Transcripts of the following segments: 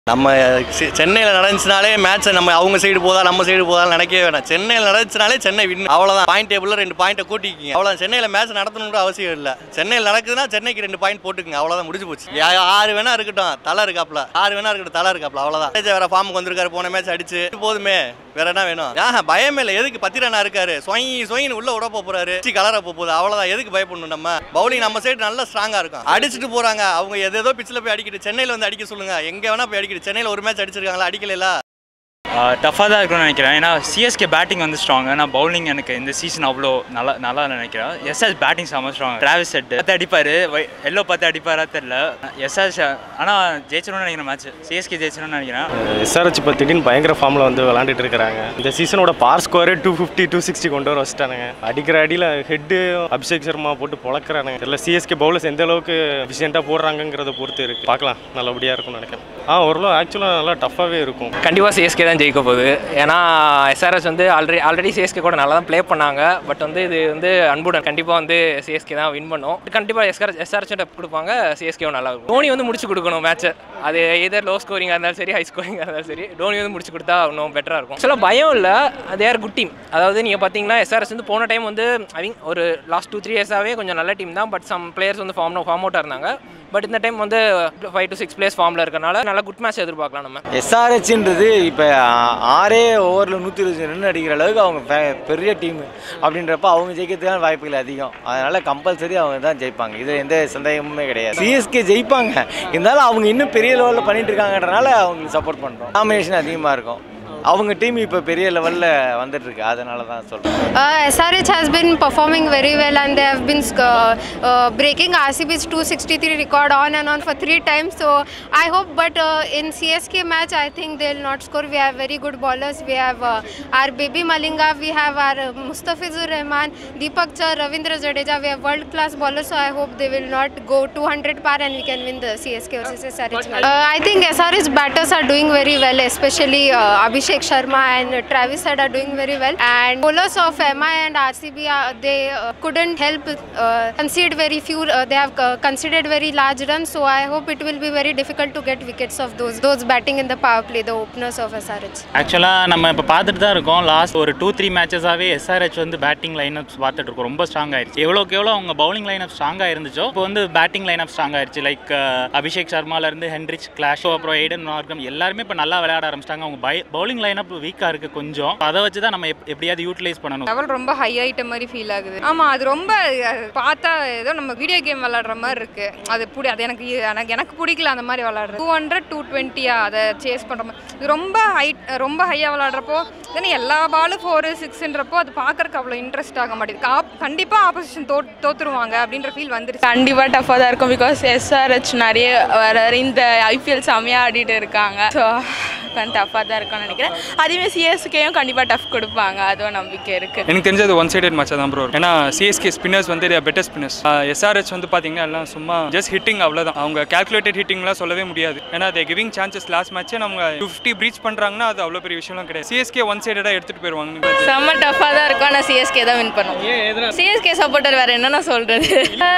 நம்ம செ- சென்னையில் நடந்துச்சுனாலே மேட்ச் நம்ம அவங்க சைடு போதா நம்ம சைடு போதா நினைக்கவே வேணாம் சென்னையில் நடந்துச்சுனாலே சென்னை வின் அவ்வளோதான் பாயிண்ட் டேபிளில் ரெண்டு பாயிண்ட்டை கூட்டிக்கிங்க அவ்வளோ சென்னையில் மேட்ச் நடத்தணுன்ற அவசியம் இல்லை சென்னையில் நடக்குதுன்னா சென்னைக்கு ரெண்டு பாயிண்ட் போட்டுக்குங்க அவ்வளோதான் முடிஞ்சு போச்சு யா- ஆறு வேணா இருக்கட்டும் தலை இருக்காப்ல ஆறு வேணா இருக்கட்டும் தலை இருக்காப்ல அவ்வளோதான் ஜடேஜா வேற ஃபார்முக்கு வந்திருக்காரு போன மேட்ச் அடிச்சு போதுமே வேற என்ன வேணும் ஆஹா பயமே இல்லை எதுக்கு பத்திரனா இருக்காரு சொய் சொயின்னு உள்ள விட போறாரு கலர போகுது அவ்வளோதான் எதுக்கு பயப்படணும் நம்ம பவுலிங் நம்ம சைடு நல்லா ஸ்ட்ராங்கா இருக்கும் அடிச்சுட்டு போறாங்க அவங்க எது ஏதோ பிச்சில் போய் அடிக்கிட்டு சென்னையில் வந்து அடிக்க சொல்லுங்க எங்க வேணா போய் அடிக்கிட்டு சென்னையில் ஒரு மேட்ச் அடிச்சிருக்காங்களா அடிக்கல டஃப்பாக தான் இருக்கும்னு நினைக்கிறேன் ஏன்னா சிஎஸ்கே பேட்டிங் வந்து ஸ்ட்ராங் ஆனால் பவுலிங் எனக்கு இந்த சீசன் அவ்வளோ நல்லா நல்லா இல்ல நினைக்கிறேன் எஸ்எஸ் பேட்டிங் செம்ம ஸ்ட்ராங் டிராவிஸ் செட் பார்த்து அடிப்பார் எல்லோ பார்த்து அடிப்பாரா தெரில எஸ்எஸ் ஆனால் ஜெயிச்சிடும்னு நினைக்கிறேன் மேட்ச் சிஎஸ்கே ஜெயிச்சிடும்னு நினைக்கிறேன் எஸ்ஆர்ஹெச் இப்போ திடீர்னு பயங்கர ஃபார்மில் வந்து விளாண்டுட்டு இருக்கிறாங்க இந்த சீசனோட பார் ஸ்கோரே டூ ஃபிஃப்டி டூ சிக்ஸ்டி கொண்டு வர வச்சுட்டானுங்க அடிக்கிற அடியில் ஹெட்டு அபிஷேக் சர்மா போட்டு பொழக்கிறானுங்க தெரியல சிஎஸ்கே பவுலர்ஸ் எந்த அளவுக்கு எஃபிஷியண்ட்டாக போடுறாங்கங்கிறத பொறுத்து இருக்கு பார்க்கலாம் நல்லபடியாக இருக்கும்னு நினைக்கிறேன் ஆ ஓரளவு ஆக்சுவலாக நல்லா டஃப்பாகவே இருக்கும் கண்டிப்பாக சிஎஸ்கே தான் ஜெயிக்க போகுது ஏன்னா எஸ்ஆர்எஸ் வந்து ஆல்ரெடி ஆல்ரெடி சிஎஸ்கே கூட நல்லா தான் ப்ளே பண்ணாங்க பட் வந்து இது வந்து அன்புடன் கண்டிப்பாக வந்து சிஎஸ்கே தான் வின் பண்ணும் கண்டிப்பாக எஸ்ஆர் எஸ்ஆர்எஸ் டப் கொடுப்பாங்க சிஎஸ்கேவும் நல்லா இருக்கும் தோனி வந்து முடிச்சு கொடுக்கணும் மேட்ச்சை அது எதர் லோ ஸ்கோரிங்காக இருந்தாலும் சரி ஹை ஸ்கோரிங்காக இருந்தாலும் சரி தோனி வந்து முடிச்சு கொடுத்தா இன்னும் பெட்டராக இருக்கும் ஆக்சுவலாக பயம் இல்லை அது யார் குட் டீம் அதாவது நீங்கள் பார்த்தீங்கன்னா எஸ்ஆர்எஸ் வந்து போன டைம் வந்து ஐ மீன் ஒரு லாஸ்ட் டூ த்ரீ இயர்ஸாகவே கொஞ்சம் நல்ல டீம் தான் பட் சம் பிளேயர்ஸ் வந்து ஃபார்ம் ஃபார்ம் அவுட்டாக இருந்தாங்க பட் இந்த டைம் வந்து ஃபைவ் டு சிக்ஸ் பிளேஸ் ஃபார்மில் இருக்கனால நல்ல குட் மேட்ச் எதிர்பார்க்கலாம் நம்ம எஸ்ஆர்ஹெச்ன்றது இப்போ ஆறே ஓவரில் நூற்றி இருபது ரன் அடிக்கிற அளவுக்கு அவங்க பெ- பெரிய டீம் அப்படின்றப்ப அவங்க ஜெயிக்கிறதுக்கான வாய்ப்புகள் அதிகம் அதனால் கம்பல்சரி அவங்க தான் ஜெயிப்பாங்க இது எந்த சந்தேகமுமே கிடையாது சிஎஸ்கே ஜெயிப்பாங்க இருந்தாலும் அவங்க இன்னும் பெரிய லெவலில் பண்ணிட்டு இருக்காங்கன்றனால அவங்களுக்கு சப்போர்ட் பண்ணுறோம் நாமினேஷன் அதிகமாக இருக்கும் அவங்க டீம் இப்போ பெரிய லெவலில் வந்துட்டு இருக்கு அதனால தான் சொல்கிறேன் Uh, SRH has been performing very well and they have been uh, uh, breaking RCB's 263 record on and on for three times. So I hope, but uh, in CSK match, I think they'll not score. We have very good bowlers. We have uh, our baby Malinga, we have our uh, Mustafizur Rahman, Deepak Char, Ravindra Jadeja. We have world class bowlers. So I hope they will not go 200 par and we can win the CSK versus SRH match. Uh, I think SRH batters are doing very well, especially uh, Abhishek Sharma and Travis Head are doing very well. And bowlers of MI and RCB, are, they uh, couldn't help uh, concede very few. Uh, they have uh, conceded very large runs. So I hope it will be very difficult to get wickets of those those batting in the power play, the openers of SRH. ஆக்சுவலாக நம்ம இப்போ பார்த்துட்டு தான் இருக்கோம் last ஒரு two three மேட்சஸாகவே SRH வந்து batting lineups பார்த்துட்டு இருக்கோம் ரொம்ப ஸ்ட்ராங் ஆயிடுச்சு எவ்வளோக்கு எவ்வளோ அவங்க பவுலிங் லைனப் ஸ்ட்ராங்காக இருந்துச்சோ இப்போ வந்து பேட்டிங் லைனப் ஸ்ட்ராங் ஆயிடுச்சு லைக் அபிஷேக் சர்மாலேருந்து ஹென்ரிச் கிளாஷ் அப்புறம் எய்டன் மார்க்கம் எல்லாருமே இப்போ நல்லா விளையாட ஆரம்பிச்சிட்டாங்க அவங்க பை பவுலிங் லைனப் வீக்காக இருக்குது கொஞ்சம் அதை வச்சு தான் நம்ம எப்- எப்படியாவது யூட்டிலைஸ் பண்ணணும் லெவல் ரொம்ப ஹை ஆயிட்ட மாதிரி ஃபீல் ஆகுது ஆமா அது ரொம்ப அஹ், பார்த்தா ஏதோ நம்ம வீடியோ கேம் விளாடுற மாதிரி இருக்கு அது பிடி அது எனக்கு எனக்கு எனக்கு பிடிக்கல அந்த மாதிரி விளாடுறது டூ ஹண்ட்ரட் டூ டுவெண்ட்டியா அதை சேஸ் பண்ற மாதிரி இது ரொம்ப ஹைட் ரொம்ப ஹையாக விளாடுறப்போ தென் எல்லா பாலும் ஃபோர் சிக்ஸ்ன்றப்போ அது பார்க்கறதுக்கு அவ்வளோ இன்ட்ரெஸ்ட் ஆக மாட்டேங்குது கா- கண்டிப்பா ஆப்போசிஷன் தோ தோத்துருவாங்க அப்படின்ற ஃபீல் வந்துருச்சு கண்டிப்பாக டஃப்பாக தான் இருக்கும் பிகாஸ் எஸ்ஆர்ஹெச் நிறைய வர இந்த ஐபிஎல் செம்மையாக ஆடிட்டு இருக்காங்க ஸோ டஃப்பாக தான் இருக்கும்னு நினைக்கிறேன் அதேமாதிரி சிஎஸ்கேயும் கண்டிப்பாக டஃப் கொடுப்பாங்க அதுவும் நம்பிக்கை இருக்குது எனக்கு தெரிஞ்சது ஒன் சைடட் மேட்சாக தான் ப்ரோ ஏன்னா சிஎஸ்கே ஸ்பின்னர்ஸ் வந்து பெட்டர் ஸ்பின்னர்ஸ் எஸ்ஆர்ஹெச் வந்து பார்த்தீங்கன்னா எல்லாம் சும்மா ஜஸ்ட் ஹிட்டிங் அவ்வளோதான் அவங்க கால்குலேட்டட் ஹிட்டிங்லாம் சொல்லவே முடியாது ஏன்னா தே கிவிங் சான்சஸ் லாஸ்ட் மேட்ச்சே நம்ம ஃபிஃப்டி பிரீச் பண்ணுறாங்கன்னா அது அவ்வளோ பெரிய விஷயம்லாம் கிடையாது சிஎஸ்கே ஒன் சைடடாக எடுத்துகிட்டு போயிடுவாங்க செம்ம டஃப்பாக தான் இருக்கும் ஆனால் சிஎஸ்கே தான் வின் பண்ணும் சிஎஸ்கே சப்போர்ட்டர் வேறு என்னென்ன சொல்கிறது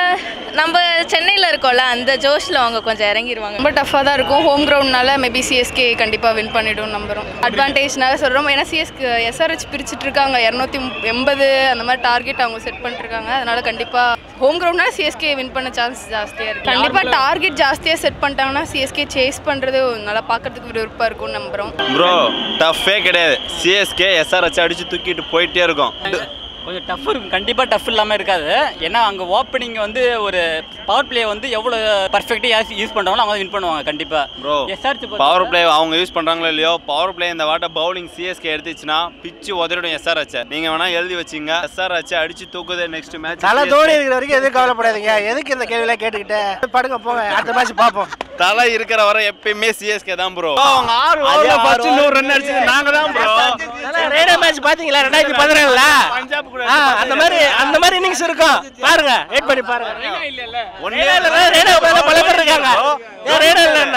நம்ம சென்னையில் இருக்கோம்ல அந்த ஜோஷில் அவங்க கொஞ்சம் இறங்கிடுவாங்க ரொம்ப டஃப்பாக தான் இருக்கும் ஹோம் கிரவுண்ட்னால மேபி சிஎஸ்கே கண்டிப்பாக வின் பண்ணிடும் நம்புறோம் அட்வான்டேஜ்னால சொல்கிறோம் ஏன்னா சிஎஸ்கே எஸ்ஆர்ஹெச் பிரிச்சுட்டு இருக்காங்க இரநூத்தி எண்பது அந்த மாதிரி டார்கெட் அவங்க செட் பண்ணிருக்காங்க அதனால கண்டிப்பாக ஹோம் கிரவுண்ட்னால சிஎஸ்கே வின் பண்ண சான்ஸ் ஜாஸ்தியாக இருக்குது கண்டிப்பாக டார்கெட் ஜாஸ்தியாக செட் பண்ணிட்டாங்கன்னா சிஎஸ்கே சேஸ் பண்ணுறது நல்லா பார்க்கறதுக்கு விருப்பம் இருக்கும்னு நம்புகிறோம் ப்ரோ டஃப்பே கிடையாது சிஎஸ்கே எஸ்ஆர்ஹெச் அடிச்சு தூக்கிட்டு போயிட்டே இருக்கும் கொஞ்சம் டஃப் இருக்கும் கண்டிப்பாக டஃப் இல்லாமல் இருக்காது ஏன்னா அங்கே ஓப்பனிங் வந்து ஒரு பவர் பிளே வந்து எவ்வளோ பர்ஃபெக்டாக யூஸ் பண்ணுறாங்களோ அவங்க வின் பண்ணுவாங்க கண்டிப்பாக ப்ரோ எஸ்ஆர்ச்சி பவர் பிளே அவங்க யூஸ் பண்றாங்களோ இல்லையோ பவர் பிளே இந்த வாட்ட பவுலிங் சிஎஸ்கே எடுத்துச்சுன்னா பிச்சு உதறிடும் எஸ்ஆர்ஹெச் நீங்க வேணா எழுதி வச்சுங்க எஸ்ஆர்ஹெச் அடிச்சு தூக்குது நெக்ஸ்ட் மேட்ச் தலை தோனி இருக்கிற வரைக்கும் எதுவும் கவலைப்படாதீங்க எதுக்கு இந்த கேள்வியெல்லாம் கேட்டுக்கிட்டு படுங்க போங்க அடுத்த மேட்ச் பார்ப்போம் தலை இருக்கிற வரை எப்பயுமே சிஎஸ்கே தான் ப்ரோ அவங்க ஆறு ஓவர்ல ஃபர்ஸ்ட் நூறு ரன் அடிச்சது நாங்க தான் ப்ரோ ரேடியோ மேட்ச் பாத்தீங்களா ரெண்டாயிரத்தி பதினேழுல அந்த மாதிரி அந்த மாதிரி இன்னிங்ஸ் இருக்கும் பாருங்க வெயிட் பண்ணி பாருங்க ஒண்ணே ரேடியோ பல பேர் இருக்காங்க ஏன் ரேடியோ இல்ல என்ன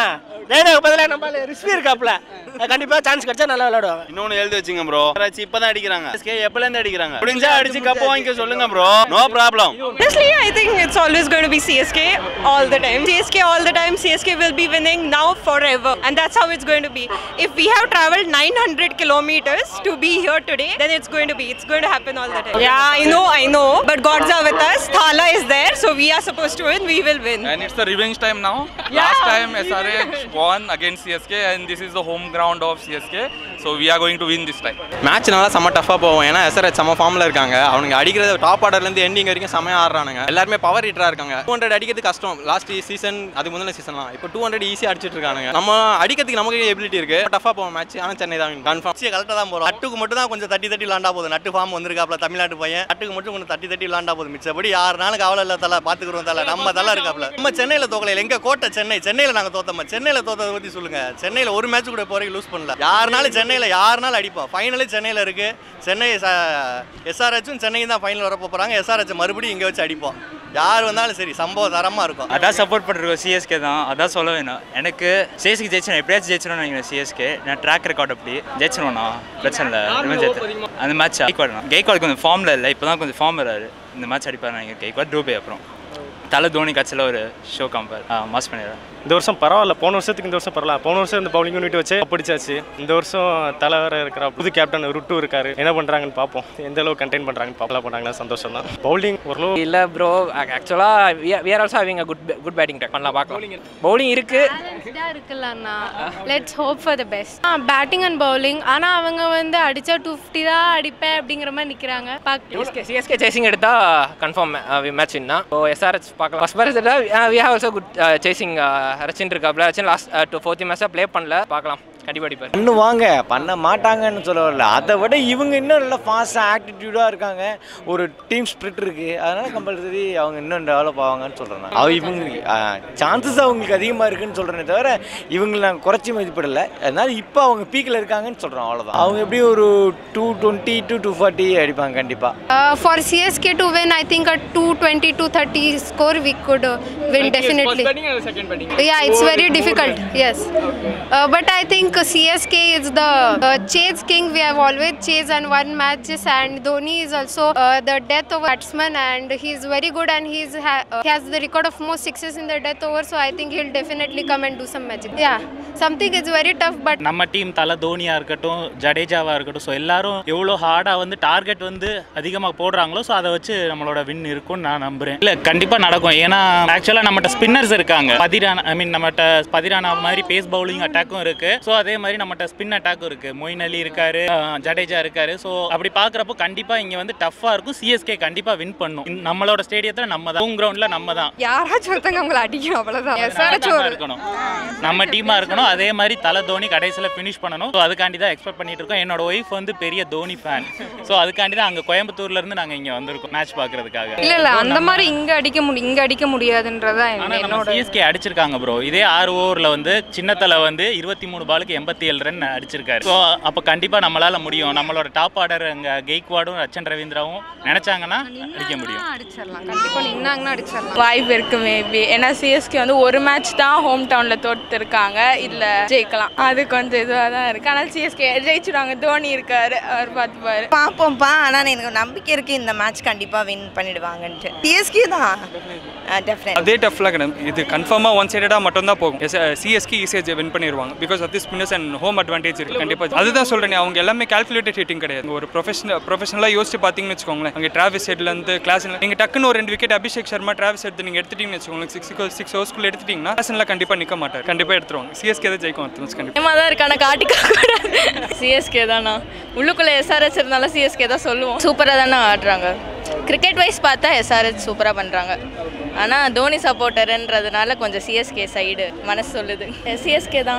ரெய்னாக்கு பதிலாக நம்ம ரிஸ்வி இருக்காப்ல கண்டிப்பாக சான்ஸ் கிடைச்சா நல்லா விளையாடுவாங்க இன்னொன்னு எழுதி வச்சுங்க ப்ரோ இப்பதான் அடிக்கிறாங்க எஸ்கே எப்பல இருந்து அடிக்கிறாங்க முடிஞ்சா அடிச்சு கப் வாங்கிக்க சொல்லுங்க bro no problem Honestly, I think it's always going to be CSK all the time. CSK all the time. CSK will be winning now forever, and that's how it's going to be. If we have traveled 900 kilometers to be here today, then it's going to be. It's going to happen all the time. Yeah, I know, I know. But gods are with us. Thala is there, so we are supposed to win. We will win. And it's the revenge time now. Last time SRH won against CSK and this is the home ground of CSK. So we are going to win this time. Match நல்லா செம்ம டஃபாக போகும் ஏன்னா SRH செம்ம ஃபார்மில் இருக்காங்க அவனுங்க அடிக்கிறது top ஆர்டர்லேருந்து ending வரைக்கும் செம்மையாக ஆடுறானுங்க எல்லாருமே பவர் ஹீட்டராக இருக்காங்க டூ ஹண்ட்ரட் அடிக்கிறது கஷ்டம் லாஸ்ட் சீசன் அது முந்தின சீசன்லாம் இப்போ டூ ஹண்ட்ரட் ஈஸியாக அடிச்சிட்டு இருக்காங்க நம்ம அடிக்கிறதுக்கு நமக்கு எபிலிட்டி இருக்கு டஃபாக போகும் மேட்ச் ஆனால் சென்னை தான் கன்ஃபார்ம் கரெக்டாக தான் போகிறோம் நட்டுக்கு மட்டும் தான் கொஞ்சம் தட்டி தட்டி விளாண்டா போதும் நட்டு ஃபார்ம் வந்திருக்காப்ல தமிழ்நாட்டு பையன் நட்டுக்கு மட்டும் கொஞ்சம் தட்டி தட்டி விளாண்டா போதும் மிச்சபடி யாரு நாளும் கவலை இல்லை தலை பார்த்துக்குறோம் தலை நம்ம தலை இருக்காப்ல நம்ம சென்னையில் தோக்கல எங்க கோட்டை சென்னை சென்னையில் நாங்கள் தோத்தோம் சென்னையில் தோத்ததை பற்றி சொல்லுங்க சென்னையில் ஒரு மேட்ச் கூட இப்போ வரைக்கும் லூஸ் பண்ணல யாருனாலும் சென்னையில் யாருனாலும் அடிப்போம் ஃபைனலே சென்னையில் இருக்கு சென்னை எஸ்ஆர்ஹெச்சும் சென்னையும் தான் ஃபைனல் வரப்போ போகிறாங்க எஸ்ஆர்ஹெச் மறுபடியும் இங்கே வச்சு அடிப்போம் யார் வந்தாலும் சரி சம்பவம் தரமாக இருக்கும் அதான் சப்போர்ட் பண்ணுறோம் சிஎஸ்கே தான் அதான் சொல்ல வேணும் எனக்கு சிஎஸ்கே ஜெயிச்சிடும் எப்படியாச்சும் ஜெயிச்சிடும் நினைக்கிறேன் சிஎஸ்கே நான் ட்ராக் ரெக்கார்ட் அப்படி ஜெயிச்சிடும்ண்ணா பிரச்சனை இல்லை இனிமேல் ஜெயித்து அந்த மேட்ச் கெய்க்வாட் கெய்க்வாட் கொஞ்சம் ஃபார்மில் இல்லை இப்போ தான் கொஞ்சம் ஃபார்ம் வராரு இந்த மேட்ச் அடிப்பார் நினைக்கிறேன் கெய்க்வாட் டூபே அப்புறம் தலை தோனி கட்சியில் ஒரு ஷோ காம்பர் மாஸ் பண்ணிடுறேன் இந்த வருஷம் பரவாயில்ல போன வருஷத்துக்கு இந்த வருஷம் பரவாயில்ல போன வருஷம் இந்த பவுலிங் யூனிட் வச்சு பிடிச்சாச்சு இந்த வருஷம் தலை வேற இருக்கிறா புது கேப்டன் ருட்டு இருக்காரு என்ன பண்றாங்கன்னு பார்ப்போம் எந்த அளவுக்கு கண்டெயின் பண்றாங்கன்னு பார்க்கலாம் பண்ணாங்கன்னா சந்தோஷம் தான் பவுலிங் ஓரளவு இல்லை ப்ரோ ஆக்சுவலாக we are also having a good good batting deck பண்ணலாம் பார்க்கலாம் பவுலிங் இருக்கு பேலன்ஸ்டாக இருக்குல்ல அண்ணா let's hope for the best batting and bowling ஆனால் அவங்க வந்து அடித்தா டூ ஃபிஃப்டி தான் அடிப்பேன் அப்படிங்கிற மாதிரி நிற்கிறாங்க சிஎஸ்கே சிஎஸ்கே சேசிங் எடுத்தா கன்ஃபார்ம் மேட்ச் வின்னா ஸோ எஸ்ஆர்ஹெச் பார்க்கலாம் first pair we have also good chasing Rachin இருக்காப்ல ரச்சின் லாஸ்ட் டூ ஃபோர்த்தி மேட்சாக ப்ளே பண்ணல பார்க்கலாம் கண்டிப்பாக அடிப்பார் பண்ணுவாங்க பண்ண மாட்டாங்கன்னு சொல்ல வரல அதை விட இவங்க இன்னும் நல்லா ஃபாஸ்ட்டாக ஆக்டிடியூடாக இருக்காங்க ஒரு டீம் ஸ்பிரிட் இருக்குது அதனால் கம்பல்சரி அவங்க இன்னும் டெவலப் ஆவாங்கன்னு சொல்கிறேன் நான். அவ இவங்க சான்சஸ் அவங்களுக்கு அதிகமாக இருக்குன்னு சொல்கிறேனே தவிர இவங்களை நான் குறைச்சி மதிப்பிடலை அதனால் இப்போ அவங்க பீக்கில் இருக்காங்கன்னு சொல்கிறோம் அவ்வளோதான் அவங்க எப்படி ஒரு two twenty to two forty அடிப்பாங்க கண்டிப்பாக Uh, for CSK to win, I think a 220 to 30 score we could uh, win definitely. Yeah, it's very difficult. Yes, uh, but I think CSK is the uh, chase king. We have always chased and won matches, and Dhoni is also uh, the death over batsman, and he's very good, and he's ha- uh, he has the record of most sixes in the death over. So I think he'll definitely come and do some magic. Yeah, something is very tough, but நம்ம team தலை தோனியா இருக்கட்டும் ஜடேஜாவா இருக்கட்டும் so எல்லாரும் எவ்வளோ ஹார்டாக வந்து target வந்து அதிகமாக போடுறாங்களோ ஸோ அதை வச்சு நம்மளோட வின் இருக்கும்னு நான் நம்புறேன் இல்லை கண்டிப்பாக நடக்கும் ஏன்னா ஆக்சுவலாக நம்மகிட்ட ஸ்பின்னர்ஸ் இருக்காங்க பதிரானா ஐ மீன் நம்மகிட்ட பதிரானா மாதிரி பேஸ் பவுலிங் அட்டாக்கும் இருக்கு ஸோ அதே மாதிரி நம்மகிட்ட ஸ்பின் அட்டாக்கும் இருக்கு மொயின் அலி இருக்காரு அஹ் ஜடேஜா இருக்காரு ஸோ அப்படி பார்க்குறப்போ கண்டிப்பாக இங்கே வந்து டஃப்பாக இருக்கும் சிஎஸ்கே கண்டிப்பாக வின் பண்ணும் இந்த- நம்மளோட ஸ்டேடியத்தில் நம்ம தான் ஹோம் கிரவுண்டில் நம்ம தான் யாராச்சும் ஒருத்தங்க அவங்கள அடிக்கணும் அவ்வளோதான் எஸ்ஆர்ஹெச் நம்ம ஒரு இருக்கணும் நம்ம டீமா இருக்கணும் அதே மாதிரி தலை தோனி கடைசியில் ஃபினிஷ் பண்ணணும் ஸோ அதுக்காண்டி தான் எக்ஸ்பெக்ட் பண்ணிட்டு இருக்கோம் என்னோட ஒய்ஃப் வந்து பெரிய தோனி ஃபேன் ஸோ அதுக்காண்டி தான் அங்கே கோயம்புத்தூர்ல இருந்து நாங்கள் இங்கே வந்திருக்கோம் மேட்ச் பார்க்கறதுக்காக இல்ல இல்ல அந்த மாதிரி இங்க அடிக்க முடியும் இங்க அடிக்க முடியாதுன்றதா ஆனா நம்ம என்னோட சிஎஸ்கே அடிச்சிருக்காங்க ப்ரோ இதே ஆறு ஓவரில் வந்து சின்னத்தலை வந்து இருபத்தி மூணு பாலுக்கு எண்பத்தி ஏழு ரன் அடிச்சிருக்காரு ஸோ அப்போ கண்டிப்பாக நம்மளால முடியும் நம்மளோட டாப் ஆர்டர் அங்கே கெய்க்வாடும் ரச்சன் ரவீந்திராவும் நினைச்சாங்கன்னா அடிக்க முடியும் அடிச்சிடலாம் கண்டிப்பா நின்னாங்கன்னா அடிச்சிடலாம் வாய்ப்பு இருக்கு மேபி ஏன்னா சிஎஸ்கே வந்து ஒரு மேட்ச் தான் ஹோம் டவுன்ல தோத்துருக்காங்க இல்ல ஜெயிக்கலாம் அது கொஞ்சம் இதுவாக தான் இருக்கு ஆனால் சிஎஸ்கே ஜெயிச்சிடுவாங்க தோனி இருக்காரு அவர் பார்த்துப்பாரு பார்ப்போம்ப்பா ஆனால் எனக்கு நம்பிக்கை இருக்குது இந்த மேட்ச் கண்டிப்பாக வின் பண்ணிடுவாங்கன்ட்டு சிஎஸ்கே தான் டெஃபினட் அதே டஃப்லாம் கிடையாது இது கன்ஃபார்மாக ஒன் சைடடாக மட்டும் தான் போகும் சிஎஸ்கே ஈஸியாக வின் பண்ணிடுவாங்க because of this spinners and home advantage இருக்குது கண்டிப்பாக அதுதான் சொல்கிறேன் அவங்க எல்லாமே கால்குலேட்டட் ஹிட்டிங் கிடையாது ஒரு ப்ரொஃபஷனல் ப்ரொஃபஷனலாக யோசிச்சு பார்த்தீங்கன்னு வச்சுக்கோங்களேன் அங்கே டிராவிஸ் ஹெட்லேருந்து கிளாஸ் நீங்கள் டக்குன்னு ஒரு ரெண்டு விக்கெட் அபிஷேக் சர்மா டிராவிஸ் எடுத்து நீங்கள் எடுத்துட்டீங்கன்னு வச்சுக்கோங்களேன் சிக்ஸ் சிக்ஸ் ஹவர்ஸ்க்குள்ள எடுத்துட்டீங்கன்னா கிளாஸ்லாம் கண்டிப்பாக நிற்க மாட்டார் கண்டிப்பாக எடுத்துருவாங்க சிஎஸ்கே தான் ஜெயிக்கும் அடுத்த கண்டிப்பாக ஏமா தான் இருக்கான காட்டிக்க கூடாது சிஎஸ்கே தானா உள்ளுக்குள்ள எஸ்ஆர்ஹெச் இருந்தாலும் சிஎஸ்கே தான் சொல்லுவோம் சூப்பராக தானே ஆடுறாங்க கிரிக்கெட் வைஸ் பார்த்தா எஸ்ஆர்ஹெச் சூப்பராக பண்ணுறாங்க ஆனால் தோனி சப்போர்ட்டருன்றதுனால கொஞ்சம் சிஎஸ்கே சைடு மனசு சொல்லுது சிஎஸ்கே தான்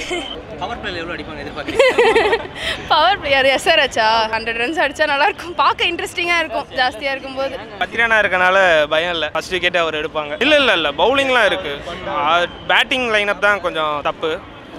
பவர் பிளேல எவ்வளோ அடிப்பாங்க எதிர்பார்க்குறீங்க பவர் பிளேயர் எஸ்ஆர்ஹெச்சா ஹண்ட்ரட் ரன்ஸ் அடிச்சா நல்லா இருக்கும் பார்க்க இன்ட்ரெஸ்டிங்காக இருக்கும் ஜாஸ்தியாக இருக்கும்போது பத்திரானா இருக்கனால பயம் இல்லை ஃபர்ஸ்ட் விக்கெட்டே அவர் எடுப்பாங்க இல்லை இல்லை இல்லை பவுலிங்லாம் இருக்குது பேட்டிங் லைனப் தான் கொஞ்சம் தப்பு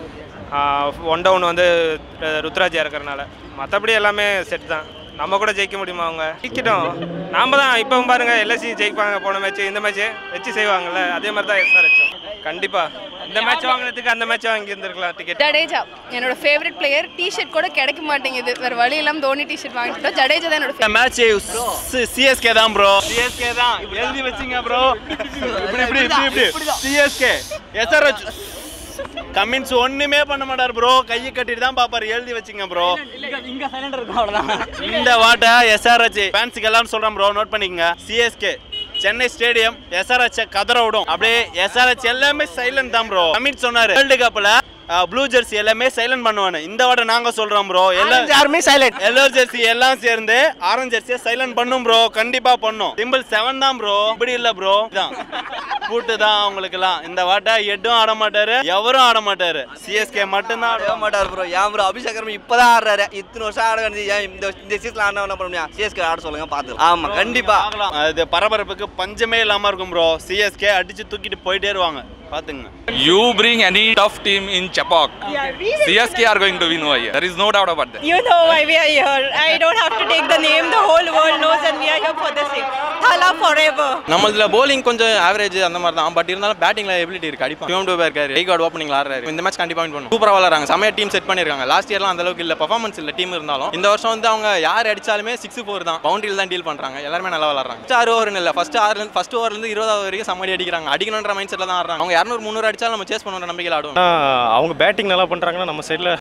ஒன் டவுன் வந்து அஹ், ருத்ராஜா இருக்கிறனால மற்றபடி எல்லாமே செட் தான் நம்ம கூட ஜெயிக்க முடியுமா அவங்க ஜெயிக்கிட்டோம் நாம தான் இப்போ பாருங்க எல்எஸ்சி ஜெயிப்பாங்க போன மேட்ச் இந்த மேட்ச் வச்சு செய்வாங்கல்ல அதே மாதிரி தான் எஸ்ஆர் கண்டிப்பா இந்த மேட்ச் வாங்குறதுக்கு அந்த மேட்ச் வாங்கி இருந்திருக்கலாம் டிக்கெட் ஜடேஜா என்னோட ஃபேவரட் பிளேயர் டிஷர்ட் கூட கிடைக்க மாட்டேங்குது வேற வழி இல்லாம தோனி டிஷர்ட் வாங்கிட்டோம் ஜடேஜா தான் என்னோட இந்த மேட்ச் சிஎஸ்கே தான் ப்ரோ சிஎஸ்கே தான் எழுதி வச்சிங்க ப்ரோ இப்படி இப்படி இப்படி இப்படி சிஎஸ்கே எஸ்ஆர்எச் கமின்ஸ் ஒண்ணுமே பண்ண மாட்டார் ப்ரோ கையை கட்டிட்டு தான் பாப்பாரு எழுதி வச்சிங்க ப்ரோ இங்க சைலண்ட் இருக்கும் அவ்வளவுதான் இந்த வாட்டை எஸ்ஆர்ஹெச் ஃபேன்ஸுக்கு எல்லாம் சொல்றேன் ப்ரோ நோட் பண்ணிக்கங்க சிஎஸ்கே சென்னை ஸ்டேடியம் எஸ்ஆர்ஹெச் கதற விடும் அப்படியே எஸ்ஆர்ஹெச் எல்லாமே சைலண்ட் தான் ப்ரோ அமித் சொன்னாரு வேர்ல்டு கப்ல ப்ளூ ஜெர்சி எல்லாமே சைலண்ட் பண்ணுவானு இந்த வாட்டை நாங்க சொல்றோம் ப்ரோ எல்லாம் யாருமே சைலண்ட் எல்லோ ஜெர்சி எல்லாம் சேர்ந்து ஆரஞ்சு ஜெர்சியை சைலண்ட் பண்ணும் ப்ரோ கண்டிப்பா பண்ணும் சிம்பிள் செவன் தான் ப்ரோ இப்படி இல்ல ப்ரோ தான் கூட்டு தான் அவங்களுக்கு எல்லாம் இந்த வாட்டை எட்டும் ஆட மாட்டாரு எவரும் ஆட மாட்டாரு சிஎஸ்கே மட்டும்தான் ஆட மாட்டார் ப்ரோ ஏன் ப்ரோ அபிஷேக் சர்மா இப்பதான் ஆடுறாரு இத்தனை வருஷம் ஆட வேண்டியது ஏன் இந்த இந்த சீசன்ல ஆட என்ன பண்ண முடியும் சிஎஸ்கே ஆட சொல்லுங்க பாத்து ஆமா கண்டிப்பா அது பரபரப்புக்கு பஞ்சமே இல்லாம இருக்கும் ப்ரோ சிஎஸ்கே அடிச்சு தூக்கிட்டு போயிட்டே இருவாங்க பாத்துங்க You bring any tough team in Chepauk. CSK are going to win over here. There is no doubt about that. You know why we are here. I don't have to take the name. The whole world knows, and we are here for the same. Thala forever. நம்மளதுல bowling கொஞ்சம் average அந்த மாதிரி தான் but இருந்தாலும் பேட்டிங்ல ability இருக்கு அடிப்பான் டியூம் டூபா இருக்காரு ரெய் card ஓப்பனிங்ல ஆடுறாரு இந்த மேட்ச் கண்டிப்பா வின் பண்ணும் சூப்பரா விளாடுறாங்க செமையா டீம் செட் பண்ணிருக்காங்க லாஸ்ட் இயர்லாம் அந்த அளவுக்கு இல்ல பெர்ஃபார்மன்ஸ் இல்ல டீம் இருந்தாலும் இந்த வருஷம் வந்து அவங்க யார் அடிச்சாலுமே சிக்ஸ் ஃபோர் தான் பவுண்டரியில் தான் டீல் பண்றாங்க எல்லாருமே நல்லா விளாடுறாங்க ஃபர்ஸ்ட் ஆறு ஓவர் இல்ல ஃபர்ஸ்ட் ஆறுல இருந்து ஃபர்ஸ்ட் ஓவர்ல இருந்து இருபதாவது வரைக்கும் சம்மடி அடிக்கிறாங்க அடிக்கணுன்ற மைண்ட் செட்ல தான் ஆடுறாங்க அவங்க இரநூறு முந்நூறு அடிச்சாலும் நம்ம சேஸ் பண்ணுற நம்பிக்கையில் ஆடுவோம் ஆனால் அவங்க பேட்டிங் நல்லா பண்ணுறாங்கன்னா நம்ம சைடில்